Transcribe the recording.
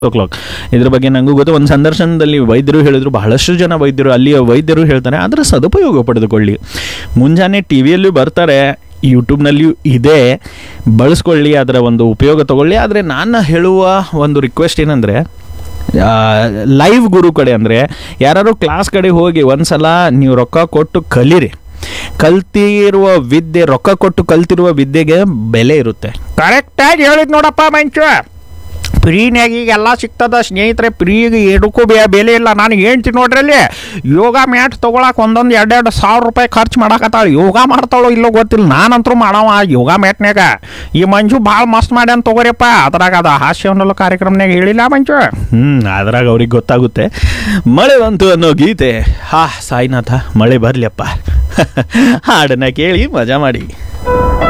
ಓ clock ಇದ್ರ ಬಗ್ಗೆ ನನಗೂ ಗೊತ್ತು ಒಂದು ಸಂದರ್ಶನದಲ್ಲಿ ವೈದ್ಯರು ಹೇಳಿದ್ರು ಬಹಳಷ್ಟು ಜನ ವೈದ್ಯರು ಅಲ್ಲಿಯ ವೈದ್ಯರು ಹೇಳ್ತಾರೆ ಅದರ ಸದುಪಯೋಗ ಪಡೆದುಕೊಳ್ಳಿ ಮುಂಜಾನೆ ಟಿ ವಿಯಲ್ಲೂ ಬರ್ತಾರೆ ಯೂಟ್ಯೂಬ್ನಲ್ಲಿಯೂ ಇದೆ ಬಳಸ್ಕೊಳ್ಳಿ ಅದರ ಒಂದು ಉಪಯೋಗ ತಗೊಳ್ಳಿ ಆದರೆ ನಾನು ಹೇಳುವ ಒಂದು ರಿಕ್ವೆಸ್ಟ್ ಏನಂದರೆ ಲೈವ್ ಗುರು ಕಡೆ ಅಂದರೆ ಯಾರು ಕ್ಲಾಸ್ ಕಡೆ ಹೋಗಿ ಒಂದ್ಸಲ ನೀವು ರೊಕ್ಕ ಕೊಟ್ಟು ಕಲೀರಿ ಕಲ್ತಿರುವ ವಿದ್ಯೆ ರೊಕ್ಕ ಕೊಟ್ಟು ಕಲ್ತಿರುವ ವಿದ್ಯೆಗೆ ಬೆಲೆ ಇರುತ್ತೆ ಕರೆಕ್ಟಾಗಿ ಹೇಳಿದ್ ನೋಡಪ್ಪ ಮಂಚು ಫ್ರೀನಾಗ ಈಗ ಎಲ್ಲ ಸಿಗ್ತದ ಸ್ನೇಹಿತರೆ ಫ್ರೀಗೆ ಏನಕ್ಕೂ ಬೇ ಬೆಲೆ ಇಲ್ಲ ನಾನು ಹೇಳ್ತೀನಿ ನೋಡ್ರಿ ಅಲ್ಲಿ ಯೋಗ ಮ್ಯಾಟ್ ತೊಗೊಳಕ್ಕೆ ಒಂದೊಂದು ಎರಡೆರಡು ಸಾವಿರ ರೂಪಾಯಿ ಖರ್ಚು ಮಾಡಕತ್ತಾಳ ಯೋಗ ಮಾಡ್ತಾಳೋ ಇಲ್ಲೋ ಗೊತ್ತಿಲ್ಲ ನಾನಂತರೂ ಮಾಡವ ಯೋಗ ಮ್ಯಾಟ್ನ್ಯಾಗ ಈ ಮಂಜು ಭಾಳ ಮಸ್ತ್ ಮಾಡ್ಯಾನ ತಗೋರಿಯಪ್ಪ ಅದ್ರಾಗ ಅದು ಹಾಸ್ಯವನ್ನೆಲ್ಲ ಕಾರ್ಯಕ್ರಮನಾಗ ಹೇಳಿಲ್ಲ ಮಂಜು ಹ್ಞೂ ಅದ್ರಾಗ ಅವ್ರಿಗೆ ಗೊತ್ತಾಗುತ್ತೆ ಮಳೆ ಬಂತು ಅನ್ನೋ ಗೀತೆ ಹಾ ಸಾಯಿನಾಥ ಮಳೆ ಬರಲಿಯಪ್ಪ ಹಾಡನ್ನ ಕೇಳಿ ಮಜಾ ಮಾಡಿ